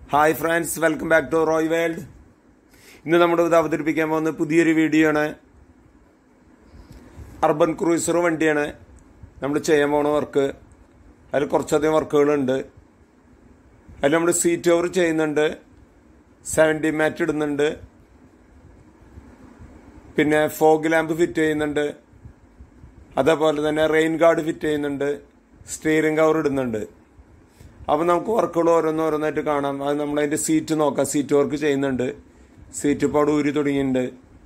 hi friends welcome back to Roy world ഇന്ന് നമ്മുടെ ഇത് അവതരിപ്പിക്കാൻ പോകുന്ന പുതിയൊരു വീഡിയോ ആണ് അർബൻ ക്രൂയിസർ വണ്ടിയാണ് നമ്മൾ ചെയ്യാൻ പോണ വർക്ക് അതിൽ കുറച്ചധികം വർക്കുകളുണ്ട് അതിൽ നമ്മൾ സീറ്റ് ഓവർ ചെയ്യുന്നുണ്ട് സെവൻറ്റി മാറ്റ് ഇടുന്നുണ്ട് പിന്നെ ഫോഗ് ലാമ്പ് ഫിറ്റ് ചെയ്യുന്നുണ്ട് അതേപോലെ തന്നെ റെയിൻ ഗാർഡ് ഫിറ്റ് ചെയ്യുന്നുണ്ട് സ്റ്റിയറിംഗ് കവർ ഇടുന്നുണ്ട് അപ്പം നമുക്ക് വർക്കുകൾ ഓരോന്നോരോന്നായിട്ട് കാണാം അത് നമ്മൾ അതിന്റെ സീറ്റ് നോക്കാം സീറ്റ് വർക്ക് ചെയ്യുന്നുണ്ട് സീറ്റ് ഇപ്പോൾ അവിടെ ഊരി തുടങ്ങിയിട്ടുണ്ട്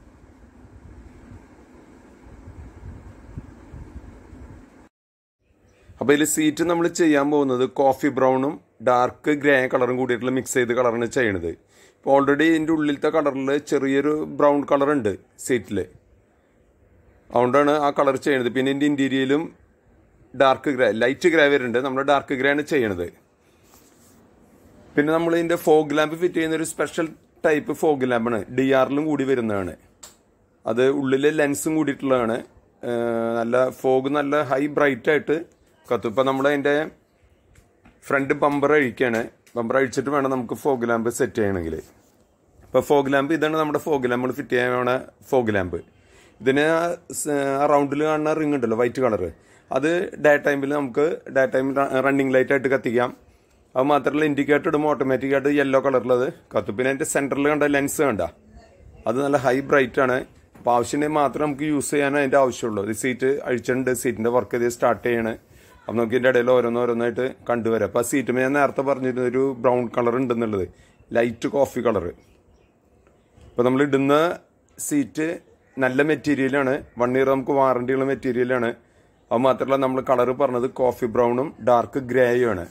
അപ്പോൾ ഇതിൽ സീറ്റ് നമ്മൾ ചെയ്യാൻ പോകുന്നത് കോഫി ബ്രൗണും ഡാർക്ക് ഗ്രേ കളറും കൂടിയിട്ടുള്ള മിക്സ് ചെയ്ത് കളറാണ് ചെയ്യണത് ഇപ്പോൾ ഓൾറെഡി ഇതിൻ്റെ ഉള്ളിലത്തെ കളറിൽ ചെറിയൊരു ബ്രൗൺ കളർ ഉണ്ട് സീറ്റിൽ അതുകൊണ്ടാണ് ആ കളർ ചെയ്യണത് പിന്നെ ഇതിൻ്റെ ഇൻറ്റീരിയലും ഡാർക്ക് ഗ്രേ ലൈറ്റ് ഗ്രേ വരുന്നുണ്ട് നമ്മൾ ഡാർക്ക് ഗ്രേ ആണ് ചെയ്യണത് പിന്നെ നമ്മൾ ഇതിന്റെ ഫോഗ് ലാമ്പ് ഫിറ്റ് ചെയ്യുന്ന ഒരു സ്പെഷ്യൽ ടൈപ്പ് ഫോഗ് ലാമ്പാണ് ഡി ആറിലും കൂടി വരുന്നതാണ് അത് ഉള്ളിലെ ലെൻസും കൂടിയിട്ടുള്ളതാണ് ഏഹ് നല്ല ഫോഗ് നല്ല ഹൈ ബ്രൈറ്റ് ആയിട്ട് കത്തും ഇപ്പം നമ്മൾ അതിന്റെ ഫ്രണ്ട് ബമ്പർ അഴിക്കാണ് ബമ്പർ അഴിച്ചിട്ട് വേണം നമുക്ക് ഫോഗ് ലാമ്പ് സെറ്റ് ചെയ്യണമെങ്കിൽ ഇപ്പോൾ ഫോഗ് ലാമ്പ് ഇതാണ് നമ്മുടെ ഫോഗ് ലാമ്പ് ഫിറ്റ് ചെയ്യാൻ വേണ ഫോഗ് ലാമ്പ് ഇതിന് ആ റൗണ്ടിൽ കാണുന്ന റിങ് ഉണ്ടല്ലോ വൈറ്റ് കളർ അത് ഡേ ടൈമിൽ നമുക്ക് ഡേ ടൈം റണ്ണിങ് ലൈറ്റ് ആയിട്ട് കത്തിക്കാം അത് മാത്രമല്ല ഇൻഡിക്കേറ്റർ ഇടുമ്പോൾ ഓട്ടോമാറ്റിക് ആയിട്ട് യെല്ലോ കളറിലത് കത്തും പിന്നെ അതിന്റെ സെന്ററിൽ കണ്ട ലെൻസ് കണ്ട അത് നല്ല ഹൈ ബ്രൈറ്റ് ആണ് അപ്പോൾ ആവശ്യമുണ്ടെങ്കിൽ മാത്രം നമുക്ക് യൂസ് ചെയ്യാൻ അതിന്റെ ആവശ്യമുള്ളൂ ഇത് സീറ്റ് അഴിച്ചിട്ടുണ്ട് സീറ്റിന്റെ വർക്ക് ഇത് സ്റ്റാർട്ട് ചെയ്യണേ അപ്പം നമുക്ക് ഇതിന്റെ ഇടയിൽ ഓരോന്നോരോന്നായിട്ട് കണ്ടുവരാം അപ്പോൾ ആ സീറ്റ് ഞാൻ നേരത്തെ പറഞ്ഞിരുന്ന ഒരു ബ്രൗൺ കളർ ഉണ്ടെന്നുള്ളത് ലൈറ്റ് കോഫി കളർ ഇപ്പോൾ നമ്മൾ ഇടുന്ന സീറ്റ് നല്ല മെറ്റീരിയലാണ് വൺ ഇയർ നമുക്ക് വാറണ്ടി ഉള്ള മെറ്റീരിയലാണ് അത് മാത്രമല്ല നമ്മൾ കളർ പറഞ്ഞത് കോഫി ബ്രൗണും ഡാർക്ക് ഗ്രേയും ആണ്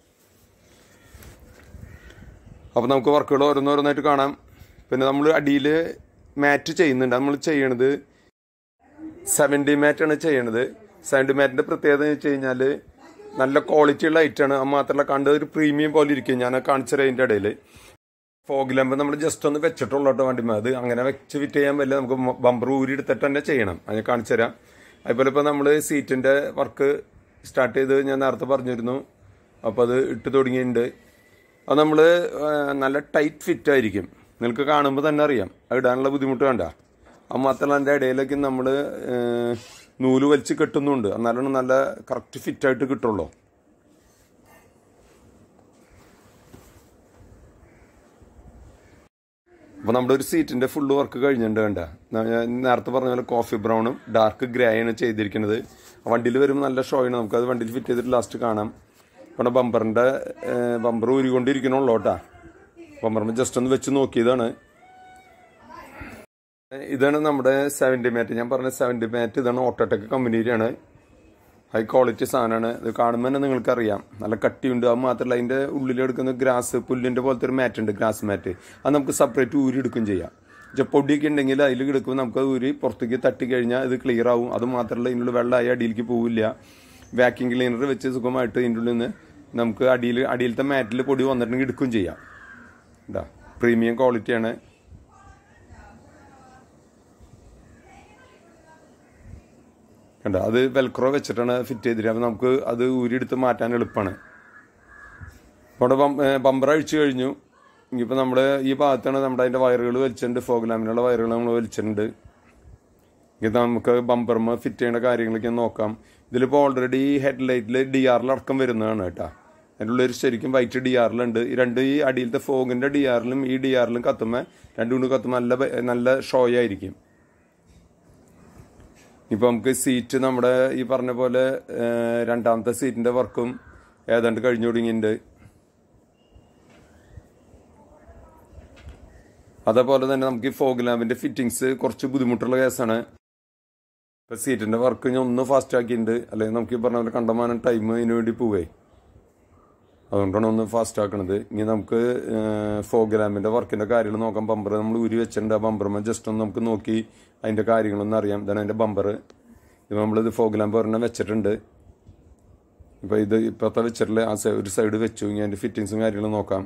അപ്പോൾ നമുക്ക് വർക്കുകൾ ഓരോന്നോരോന്നായിട്ട് കാണാം പിന്നെ നമ്മൾ അടിയിൽ മാറ്റ് ചെയ്യുന്നുണ്ട് നമ്മൾ ചെയ്യണത് സെവൻറ്റി മാറ്റാണ് ചെയ്യണത് സെവൻറ്റി മാറ്റിന്റെ പ്രത്യേകത എന്ന് വെച്ച് കഴിഞ്ഞാൽ നല്ല ക്വാളിറ്റി ഉള്ള ഐറ്റാണ് അത് മാത്രമല്ല കണ്ടത് ഒരു പ്രീമിയം പോലെ ഇരിക്കും ഞാൻ കാണിച്ചത് അതിൻ്റെ ഇടയിൽ ഫോഗ് ലാമ്പ് നമ്മൾ ജസ്റ്റ് ഒന്ന് വെച്ചിട്ടുള്ളൂ കേട്ടോ വണ്ടിമ അത് അങ്ങനെ വെച്ച് ഫിറ്റ് ചെയ്യാൻ പറ്റില്ല നമുക്ക് ബമ്പർ ഊരി എടുത്തിട്ട് തന്നെ ചെയ്യണം അത് കാണിച്ചു തരാം അതുപോലെ ഇപ്പോൾ നമ്മൾ സീറ്റിന്റെ വർക്ക് സ്റ്റാർട്ട് ചെയ്ത് ഞാൻ നേരത്തെ പറഞ്ഞിരുന്നു അപ്പോൾ അത് ഇട്ട് തുടങ്ങിയിട്ടുണ്ട് അത് നമ്മൾ നല്ല ടൈറ്റ് ഫിറ്റ് ആയിരിക്കും നിങ്ങൾക്ക് കാണുമ്പോൾ തന്നെ അറിയാം അത് ഇടാനുള്ള ബുദ്ധിമുട്ട് വേണ്ട അത് മാത്രമല്ല അതിൻ്റെ ഇടയിലേക്ക് നമ്മൾ നൂല് വലിച്ച് കെട്ടുന്നുണ്ട് എന്നാലാണ് നല്ല കറക്റ്റ് ഫിറ്റ് ആയിട്ട് കിട്ടുള്ളൂ അപ്പോൾ നമ്മുടെ ഒരു സീറ്റിന്റെ ഫുള്ള് വർക്ക് കഴിഞ്ഞിട്ടുണ്ട് വേണ്ട ഞാൻ നേരത്തെ പറഞ്ഞ പോലെ കോഫി ബ്രൗണും ഡാർക്ക് ഗ്രേ ആണ് ചെയ്തിരിക്കുന്നത് വണ്ടിയിൽ വരുമ്പോൾ നല്ല ഷോ ആണ് നമുക്കത് വണ്ടിയിൽ ഫിറ്റ് ചെയ്തിട്ട് ലാസ്റ്റ് കാണാം ഇവിടെ ബമ്പറിന്റെ ബമ്പർ ഊരിക്കൊണ്ടിരിക്കണുള്ളൂ കേട്ടാ ബമ്പറിന് ജസ്റ്റ് ഒന്ന് വെച്ച് നോക്കിയതാണ് ഇതാണ് നമ്മുടെ സെവൻറ്റി മാറ്റ് ഞാൻ പറഞ്ഞ സെവൻറ്റി മാറ്റ് ഇതാണ് ഓട്ടോടെക് കമ്പനിയിലാണ് ഹൈ ക്വാളിറ്റി സാധനമാണ് ഇത് കാണുമ്പോൾ തന്നെ നിങ്ങൾക്കറിയാം നല്ല കട്ടിയുണ്ട് അത് മാത്രമല്ല അതിൻ്റെ ഉള്ളിലെടുക്കുന്ന ഗ്രാസ് പുല്ലിൻ്റെ പോലത്തെ ഒരു മാറ്റ് ഉണ്ട് ഗ്രാസ് മാറ്റ് അത് നമുക്ക് സെപ്പറേറ്റ് ഊരി എടുക്കും ചെയ്യാം പക്ഷെ പൊടിയൊക്കെ ഉണ്ടെങ്കിൽ അതിൽ കിടക്കുമ്പോൾ നമുക്ക് ഊരി പുറത്തേക്ക് തട്ടി കഴിഞ്ഞാൽ ഇത് ക്ലിയർ ആവും അത് മാത്രമല്ല ഇതിനുള്ള വെള്ളമായി അടിയിലേക്ക് പോവില്ല വാക്യൂം ക്ലീനർ വെച്ച് സുഖമായിട്ട് ഇതിൻ്റെ ഉള്ളിൽ നിന്ന് നമുക്ക് അടിയിൽ അടിയിലത്തെ മാറ്റിൽ പൊടി വന്നിട്ടുണ്ടെങ്കിൽ എടുക്കുകയും ചെയ്യാം എന്താ പ്രീമിയം ക്വാളിറ്റിയാണ് കണ്ട അത് വെൽക്രോ വെച്ചിട്ടാണ് ഫിറ്റ് ചെയ്തിട്ട് അപ്പം നമുക്ക് അത് ഊരിയെടുത്ത് മാറ്റാൻ എളുപ്പമാണ് അവിടെ ബമ്പർ അഴിച്ചു കഴിഞ്ഞു ഇനിയിപ്പോൾ നമ്മുടെ ഈ ഭാഗത്താണ് നമ്മുടെ അതിൻ്റെ വയറുകൾ വലിച്ചിട്ടുണ്ട് ഫോഗ് ലാമ്പിനുള്ള വയറുകൾ നമ്മൾ വലിച്ചിട്ടുണ്ട് ഇത് നമുക്ക് ബമ്പർമ ഫിറ്റ് ചെയ്യേണ്ട കാര്യങ്ങളൊക്കെ നോക്കാം ഇതിലിപ്പോൾ ഓൾറെഡി ഹെഡ് ലൈറ്റിൽ ഡി ആറിൽ അടക്കം വരുന്നതാണ് കേട്ടോ അതിൻ്റെ ഉള്ളിൽ ശരിക്കും വൈറ്റ് ഡി ആറിലുണ്ട് ഈ രണ്ട് ഈ അടിയിലത്തെ ഫോഗിൻ്റെ ഡി ആറിലും ഈ ഡി ആറിലും കത്തുമ്പോൾ രണ്ടും കൊണ്ട് കത്തുമ്പോൾ നല്ല നല്ല ഷോ ആയിരിക്കും ഇപ്പൊ നമുക്ക് സീറ്റ് നമ്മുടെ ഈ പറഞ്ഞ പോലെ രണ്ടാമത്തെ സീറ്റിന്റെ വർക്കും ഏതാണ്ട് കഴിഞ്ഞു തുടങ്ങിയിട്ടുണ്ട് അതേപോലെ തന്നെ നമുക്ക് ഈ ഫോഗ് ലാമ്പിന്റെ ഫിറ്റിങ്സ് കുറച്ച് ബുദ്ധിമുട്ടുള്ള കേസാണ് ഇപ്പൊ സീറ്റിന്റെ വർക്ക് ഞാൻ ഒന്ന് ഫാസ്റ്റ് ആക്കിയിട്ടുണ്ട് അല്ലെങ്കിൽ നമുക്ക് ഈ പറഞ്ഞ പോലെ കണ്ടമാനം ടൈം ഇതിനു വേണ്ടി പോവേ അതുകൊണ്ടാണ് ഒന്ന് ഫാസ്റ്റ് ആക്കണത് ഇനി നമുക്ക് ഫോഗ് ലാമ്പിന്റെ വർക്കിന്റെ കാര്യങ്ങൾ നോക്കാം ബമ്പർ നമ്മൾ ഊരി വെച്ചിട്ടുണ്ട് ആ ബമ്പർമ ജസ്റ്റ് ഒന്ന് നമുക്ക് നോക്കി അതിന്റെ കാര്യങ്ങളൊന്നും അറിയാം ഇതാണ് അതിന്റെ ബമ്പർ ഇത് നമ്മളിത് ഫോഗ് ലാമ്പ് ഒരെണ്ണം വെച്ചിട്ടുണ്ട് ഇപ്പൊ ഇത് ഇപ്പോഴത്തെ വെച്ചിട്ടുള്ള ആ ഒരു സൈഡ് വെച്ചു ഇനി അതിന്റെ ഫിറ്റിങ്സും കാര്യങ്ങളും നോക്കാം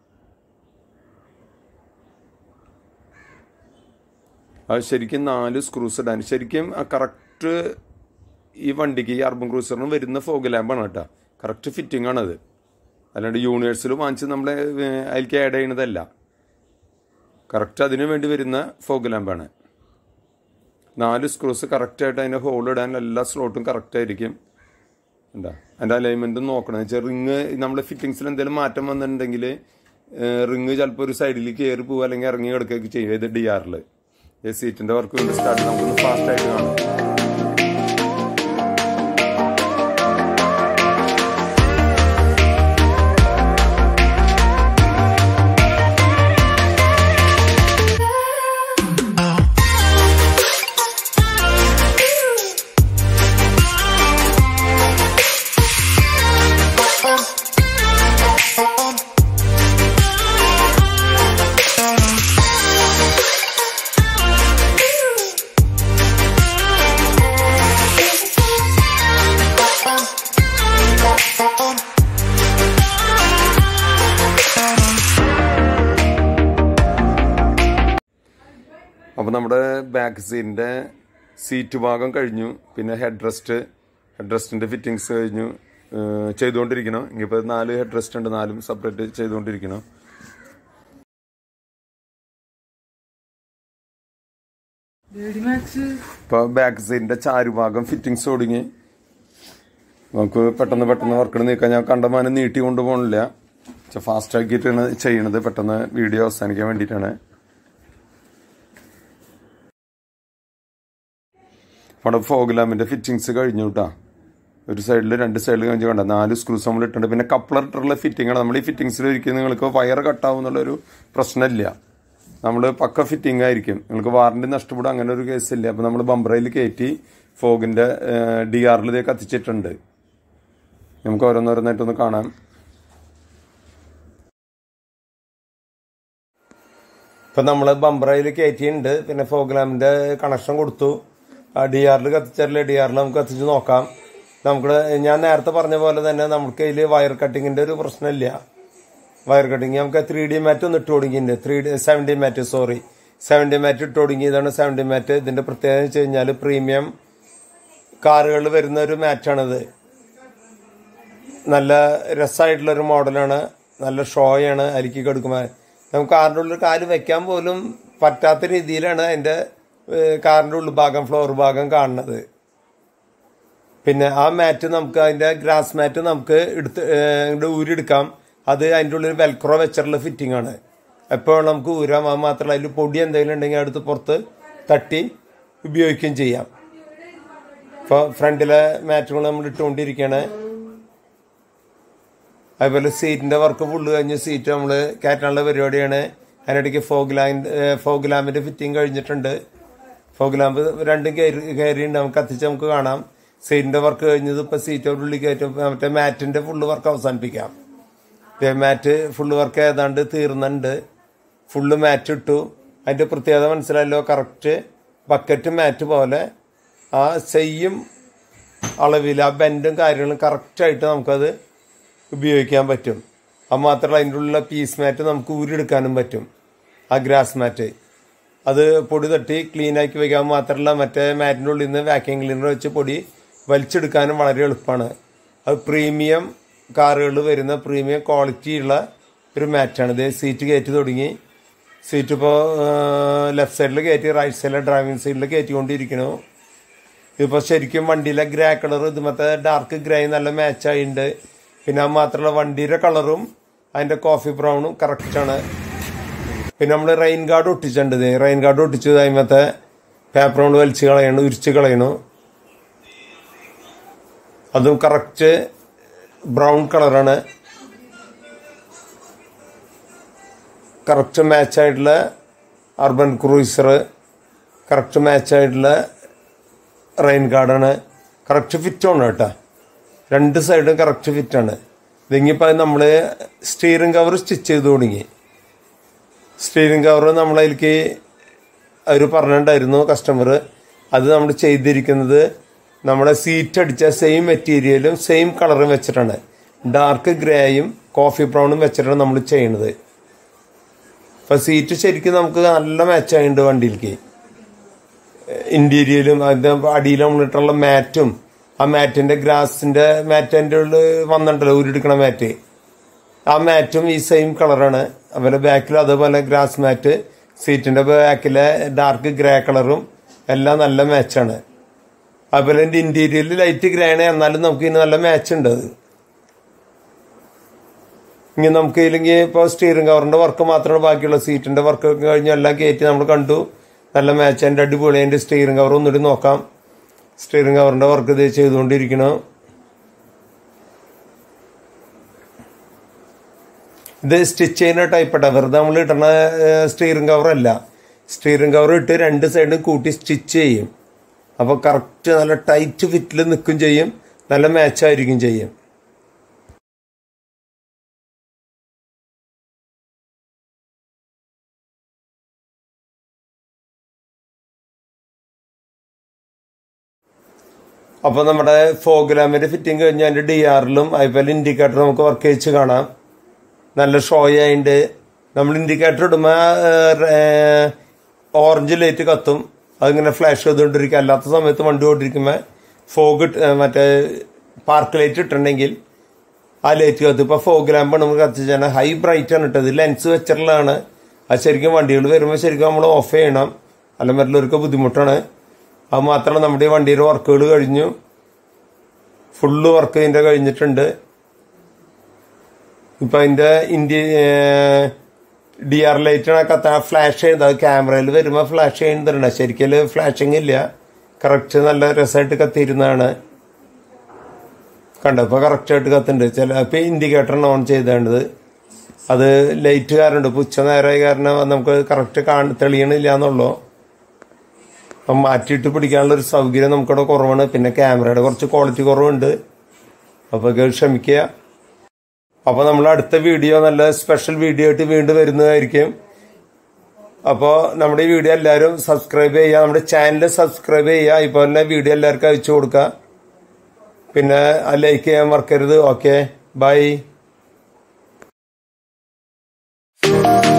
അത് ശരിക്കും നാല് സ്ക്രൂസ് ഇടാൻ ശരിക്കും കറക്റ്റ് ഈ വണ്ടിക്ക് ഈ അർബൻ ക്രൂസറിന് വരുന്ന ഫോഗ് ലാമ്പാണ് കേട്ടോ കറക്റ്റ് ഫിറ്റിംഗ് ആണത് അല്ലാണ്ട് യൂണിവേഴ്സിൽ വാങ്ങിച്ച് നമ്മളെ ഏഹ്, അതിലേക്ക് ആഡ് ചെയ്യണതല്ല കറക്റ്റ് അതിന് വേണ്ടി വരുന്ന ഫോഗ് ലാമ്പാണ് നാല് സ്ക്രൂസ് കറക്റ്റായിട്ട് അതിൻ്റെ ഹോൾ ഇടാൻ എല്ലാ സ്ലോട്ടും കറക്റ്റ് ആയിരിക്കും എന്താ അതിൻ്റെ അലൈൻമെൻറ്റും നോക്കണം വെച്ചാൽ റിങ് നമ്മുടെ ഫിറ്റിങ്സിൽ എന്തെങ്കിലും മാറ്റം വന്നിട്ടുണ്ടെങ്കിൽ റിങ് ചിലപ്പോൾ ഒരു സൈഡിലേക്ക് കയറി പോകുക അല്ലെങ്കിൽ ഇറങ്ങി കിടക്കുകയൊക്കെ ചെയ്യും ഇത് ഡി ആറിൽ സീറ്റിൻ്റെ വർക്ക് വേണ്ടി സ്റ്റാർട്ട് നമുക്കൊന്ന് ഫാസ്റ്റ് ആയിട്ട് കാണാം അപ്പോൾ നമ്മുടെ ബാക്ക് സീറ്റിൻ്റെ സീറ്റ് ഭാഗം കഴിഞ്ഞു പിന്നെ ഹെഡ് റെസ്റ്റ് ഹെഡ് റെസ്റ്റിൻ്റെ ഫിറ്റിങ്സ് കഴിഞ്ഞു ഏഹ് ചെയ്തുകൊണ്ടിരിക്കണം ഇനിയിപ്പോൾ നാല് ഹെഡ് റെസ്റ്റ് ഉണ്ട് നാലും സെപ്പറേറ്റ് ചെയ്തുകൊണ്ടിരിക്കണം റെഡിമാക്സ് ഇപ്പോൾ ബാക്ക് സൈഡിൻ്റെ ചാരുഭാഗം ഫിറ്റിങ്സ് ഒടുങ്ങി നമുക്ക് പെട്ടെന്ന് പെട്ടെന്ന് വർക്ക് നീക്കാൻ ഞാൻ കണ്ടമാനം നീട്ടി കൊണ്ടുപോകണില്ല ഫാസ്റ്റ് ആക്കിയിട്ടാണ് ചെയ്യണത് പെട്ടെന്ന് വീഡിയോ അവസാനിക്കാൻ വേണ്ടിയിട്ടാണ് അവിടെ ഫോഗ് ലാമ്പിൻ്റെ ഫിറ്റിങ്സ് കഴിഞ്ഞു കേട്ടോ ഒരു സൈഡിൽ രണ്ട് സൈഡിൽ കഴിഞ്ഞ് കണ്ട നാല് സ്ക്രൂസ് നമ്മൾ ഇട്ടിട്ടുണ്ട് പിന്നെ കപ്ലർ ഇട്ടുള്ള ഫിറ്റിംഗ് ആണ് നമ്മൾ ഈ ഫിറ്റിങ്സിൽ ഒരിക്കലും നിങ്ങൾക്ക് വയർ കട്ടാവും എന്നുള്ളൊരു പ്രശ്നമില്ല നമ്മൾ പക്ക ഫിറ്റിംഗ് ആയിരിക്കും നിങ്ങൾക്ക് വാറണ്ടി നഷ്ടപ്പെടും അങ്ങനെ ഒരു കേസില്ല അപ്പോൾ നമ്മൾ ബംബ്രയിൽ കയറ്റി ഫോഗിൻ്റെ ഡി ആറിൽ ഇതേ കത്തിച്ചിട്ടുണ്ട് നമുക്ക് ഓരോന്നോരോന്നായിട്ടൊന്ന് കാണാം ഇപ്പം നമ്മൾ ബംബ്രയിൽ കയറ്റിയിട്ടുണ്ട് പിന്നെ ഫോഗ് ലാമ്പിൻ്റെ കണക്ഷൻ കൊടുത്തു ഡി ആറിൽ കത്തിച്ചാലേ ഡി ആറിൽ നമുക്ക് കത്തിച്ച് നോക്കാം നമുക്ക് ഞാൻ നേരത്തെ പറഞ്ഞ പോലെ തന്നെ നമുക്ക് ഇതിൽ വയർ കട്ടിങ്ങിൻ്റെ ഒരു പ്രശ്നമില്ല വയർ കട്ടിങ് നമുക്ക് ത്രീ ഡി മാറ്റ് ഒന്ന് ഇട്ട് കൊടുക്കിയിട്ടുണ്ട് three D seven D mat sorry seven D mat ഇട്ട് കൊടുങ്ങി ഇതാണ് സെവൻ ഡി മാറ്റ് ഇതിൻ്റെ പ്രത്യേകത വെച്ച് കഴിഞ്ഞാൽ പ്രീമിയം കാറുകളിൽ വരുന്ന ഒരു മാറ്റാണിത് നല്ല രസമായിട്ടുള്ള ഒരു മോഡലാണ് നല്ല ഷോയാണ് അരിക്കി കൊടുക്കുമ്പോൾ നമുക്ക് കാറിൻ്റെ ഉള്ളിൽ കാല് വെക്കാൻ പോലും പറ്റാത്ത രീതിയിലാണ് അതിൻ്റെ കാറിൻ്റെ ഉൾഭാഗം ഫ്ലോർ ഭാഗം കാണുന്നത് പിന്നെ ആ മാറ്റ് നമുക്ക് അതിൻ്റെ ഗ്രാസ് മാറ്റ് നമുക്ക് എടുത്ത് ഇങ്ങോട്ട് ഊരിയെടുക്കാം അത് അതിൻ്റെ ഉള്ളിൽ വെൽക്രോ വെച്ചിട്ടുള്ള ഫിറ്റിംഗ് ആണ് എപ്പോൾ നമുക്ക് ഊരാം അത് മാത്രമല്ല അതിൽ പൊടി എന്തെങ്കിലും ഉണ്ടെങ്കിൽ അടുത്ത് പുറത്ത് തട്ടി ഉപയോഗിക്കുകയും ചെയ്യാം ഇപ്പോൾ ഫ്രണ്ടിലെ മാറ്റുകൾ നമ്മൾ ഇട്ടുകൊണ്ടിരിക്കുകയാണ് അതുപോലെ സീറ്റിന്റെ വർക്ക് ഫുള്ള് കഴിഞ്ഞ് സീറ്റ് നമ്മൾ കയറ്റാനുള്ള പരിപാടിയാണ് അതിനിടയ്ക്ക് ഫോഗ് ലാമ്പ് ഫോഗ് ലാമ്പിന്റെ ഫിറ്റിംഗ് കഴിഞ്ഞിട്ടുണ്ട് ഫോഗ് ലാമ്പ് രണ്ടും കയറി കയറിയുണ്ട് നമുക്ക് കത്തിച്ച് നമുക്ക് കാണാം സീറ്റിന്റെ വർക്ക് കഴിഞ്ഞത് ഇപ്പൊ സീറ്റ് ഉള്ളിൽ കയറ്റും മറ്റേ മാറ്റിന്റെ ഫുള്ള് വർക്ക് അവസാനിപ്പിക്കാം ദേ മാറ്റ് ഫുള്ള് വർക്ക് ഏതാണ്ട് തീർന്നുണ്ട് ഫുള്ള് മാറ്റ് ഇട്ടു അതിന്റെ പ്രത്യേകത മനസ്സിലായല്ലോ കറക്റ്റ് ബക്കറ്റ് മാറ്റ് പോലെ ആ സെയിം അളവിൽ ആ ബെൻഡും കാര്യങ്ങളും കറക്റ്റായിട്ട് നമുക്കത് ഉപയോഗിക്കാൻ പറ്റും അത് മാത്രമല്ല അതിൻ്റെ ഉള്ളിലുള്ള പീസ് മാറ്റ് നമുക്ക് ഊരിയെടുക്കാനും പറ്റും ആ ഗ്രാസ് മാറ്റ് അത് പൊടി തട്ടി ക്ലീൻ ആക്കി വെക്കാൻ മാത്രമല്ല മറ്റേ മാറ്റിൻ്റെ ഉള്ളിൽ നിന്ന് വാക്യൂം ക്ലീനർ വെച്ച് പൊടി വലിച്ചെടുക്കാനും വളരെ എളുപ്പമാണ് അത് പ്രീമിയം കാറുകളിൽ വരുന്ന പ്രീമിയം ക്വാളിറ്റി ഉള്ള ഒരു മാറ്റാണ് ഇത് സീറ്റ് കയറ്റി തുടങ്ങി സീറ്റ് ഇപ്പോൾ ലെഫ്റ്റ് സൈഡിൽ കയറ്റി റൈറ്റ് സൈഡിലെ ഡ്രൈവിംഗ് സൈഡിൽ കയറ്റിക്കൊണ്ടിരിക്കണു ഇതിപ്പോൾ ശരിക്കും വണ്ടിയിലെ ഗ്രേ കളർ ഇത് മറ്റേ ഡാർക്ക് ഗ്രേ നല്ല മാച്ചായിട്ടുണ്ട് പിന്നെ അത് മാത്രമല്ല വണ്ടിയുടെ കളറും അതിന്റെ കോഫി ബ്രൗണും കറക്റ്റാണ് പിന്നെ നമ്മൾ റെയിൻ ഗാർഡ് ഒട്ടിച്ചിട്ടുണ്ട് ഇത് റെയിൻ ഗാർഡ് ഒട്ടിച്ചു അതിമത്തെ പേപ്പർ കൊണ്ട് വലിച്ചു കളയണു ഉരിച്ചു കളയണു അതും കറക്റ്റ് ബ്രൗൺ കളറാണ് കറക്റ്റ് മാച്ചായിട്ടുള്ള അർബൻ ക്രൂയിസർ കറക്റ്റ് മാച്ചായിട്ടുള്ള റെയിൻ ഗാർഡാണ് കറക്റ്റ് ഫിറ്റാണ് കേട്ടോ രണ്ട് സൈഡും കറക്റ്റ് ഫിറ്റാണ് ഇതിങ്ങിപ്പോൾ നമ്മൾ സ്റ്റീറിംഗ് കവർ സ്റ്റിച്ച് ചെയ്ത് തുടങ്ങി സ്റ്റീറിംഗ് കവർ നമ്മളതിലേക്ക് അവർ പറഞ്ഞിട്ടുണ്ടായിരുന്നു കസ്റ്റമർ അത് നമ്മൾ ചെയ്തിരിക്കുന്നത് നമ്മുടെ സീറ്റ് അടിച്ച സെയിം മെറ്റീരിയലും സെയിം കളറും വെച്ചിട്ടാണ് ഡാർക്ക് ഗ്രേയും കോഫി ബ്രൗണും വെച്ചിട്ടാണ് നമ്മൾ ചെയ്യണത് അപ്പം സീറ്റ് ശരിക്കും നമുക്ക് നല്ല മാച്ചായിട്ടുണ്ട് വണ്ടിയിലേക്ക് ഇന്റീരിയലും അതിന്റെ അടിയിൽ നമ്മളിട്ടുള്ള മാറ്റും ആ മാറ്റിന്റെ ഗ്രാസിന്റെ മാറ്റ് അതിന്റെ ഉള്ളിൽ വന്നിട്ടുണ്ടല്ലോ ഉരുടുക്കണ മാറ്റ് ആ മാറ്റും ഈ സെയിം കളറാണ് അതുപോലെ ബാക്കിൽ അതുപോലെ ഗ്രാസ് മാറ്റ് സീറ്റിന്റെ ബാക്കിലെ ഡാർക്ക് ഗ്രേ കളറും എല്ലാം നല്ല മാച്ചാണ് അതുപോലെ ഇതിന്റെ ഇന്റീരിയറിൽ ലൈറ്റ് ഗ്രേ ആണ് എന്നാലും നമുക്ക് ഇതിന് നല്ല മാച്ച് ഉണ്ട് അത് ഇനി നമുക്ക് ഇല്ലെങ്കിൽ ഇപ്പോൾ സ്റ്റിയറിംഗ് കവറിന്റെ വർക്ക് മാത്രമാണ് ബാക്കിയുള്ള സീറ്റിന്റെ വർക്ക് കഴിഞ്ഞ് എല്ലാം കയറ്റി നമ്മൾ കണ്ടു നല്ല മാച്ച് അതിന്റെ അടിപൊളി അതിന്റെ സ്റ്റിയറിംഗ് കവർ ഒന്നുകൂടി നോക്കാം സ്റ്റിയറിംഗ് കവറിന്റെ വർക്ക് ഇത് ചെയ്തുകൊണ്ടിരിക്കണം ഇത് സ്റ്റിച്ച് ചെയ്യുന്ന ടൈപ്പ് ഇട്ടാ വെറുതെ നമ്മൾ ഇടുന്ന സ്റ്റിയറിംഗ് കവർ അല്ല സ്റ്റിയറിംഗ് കവർ ഇട്ട് രണ്ട് സൈഡും കൂട്ടി സ്റ്റിച്ച് ചെയ്യും അപ്പോൾ കറക്റ്റ് നല്ല ടൈറ്റ് ഫിറ്റിൽ നിൽക്കും ചെയ്യും നല്ല മാച്ച് ആയിരിക്കും ചെയ്യും അപ്പോൾ നമ്മുടെ ഫോഗ് ലാമ്പിന്റെ ഫിറ്റിംഗ് കഴിഞ്ഞ് അതിന്റെ ഡി ആറിലും അതുപോലെ ഇൻഡിക്കേറ്റർ നമുക്ക് വർക്ക് ചെയ്ച്ച് കാണാം നല്ല ഷോ ആയിട്ട് നമ്മൾ ഇൻഡിക്കേറ്റർ ഇടുമ്പോൾ ഓറഞ്ച് ലൈറ്റ് കത്തും അതിങ്ങനെ ഫ്ലാഷ് ചെയ്തുകൊണ്ടിരിക്കുക അല്ലാത്ത സമയത്ത് വണ്ടി ഓടിരിക്കുമ്പോൾ ഫോഗ് മറ്റേ പാർക്ക് ലൈറ്റ് ഇട്ടിട്ടുണ്ടെങ്കിൽ ആ ലൈറ്റ് കത്തും ഇപ്പോൾ ഫോഗ് ലാമ്പ് നമുക്ക് കത്തിച്ചാൽ ഹൈ ബ്രൈറ്റ് ആണ് ഇട്ടത് ലെൻസ് വെച്ചിട്ടുള്ളതാണ് അത് ശരിക്കും വണ്ടികൾ വരുമ്പോൾ ശരിക്കും നമ്മൾ ഓഫ് ചെയ്യണം അല്ല മറ്റുള്ളവർക്ക് ബുദ്ധിമുട്ടാണ് അത് മാത്രമല്ല നമ്മുടെ ഈ വണ്ടിയുടെ വർക്കുകൾ കഴിഞ്ഞു ഫുള്ള് വർക്ക് ഇതിൻ്റെ കഴിഞ്ഞിട്ടുണ്ട് ഇപ്പൊ അതിന്റെ ഇന്ത്യ ഡി ആർ ലൈറ്റാണ് കത്താ ഫ്ലാഷ് ചെയ്തത് ക്യാമറയിൽ വരുമ്പോൾ ഫ്ലാഷ് ചെയ്യുന്നുണ്ട് ശരിക്കും ഫ്ലാഷിങ് ഇല്ല കറക്റ്റ് നല്ല രസമായിട്ട് കത്തിയിരുന്നതാണ് കണ്ടോ ഇപ്പൊ കറക്റ്റ് ആയിട്ട് കത്തുന്നുണ്ട് ചില ഇപ്പൊ ഇൻഡിക്കേറ്ററാണ് ഓൺ ചെയ്തേണ്ടത് അത് ലൈറ്റ് കാരണം ഇപ്പൊ ഉച്ച നേരമായ കാരണം നമുക്ക് കറക്റ്റ് കാണ തെളിയണില്ല എന്നുള്ളൂ അപ്പം മാറ്റിയിട്ട് പിടിക്കാനുള്ള ഒരു സൗകര്യം നമുക്കിവിടെ കുറവാണ് പിന്നെ ക്യാമറയുടെ കുറച്ച് ക്വാളിറ്റി കുറവുണ്ട് അപ്പോൾ ക്ഷമിക്കുക അപ്പോൾ നമ്മൾ അടുത്ത വീഡിയോ നല്ല സ്പെഷ്യൽ വീഡിയോ ആയിട്ട് വീണ്ടും വരുന്നതായിരിക്കും അപ്പോൾ നമ്മുടെ ഈ വീഡിയോ എല്ലാവരും സബ്സ്ക്രൈബ് ചെയ്യുക നമ്മുടെ ചാനൽ സബ്സ്ക്രൈബ് ചെയ്യുക ഇപ്പോൾ തന്നെ വീഡിയോ എല്ലാവർക്കും അയച്ചു കൊടുക്കുക പിന്നെ ലൈക്ക് ചെയ്യാൻ മറക്കരുത് ഓക്കെ ബൈ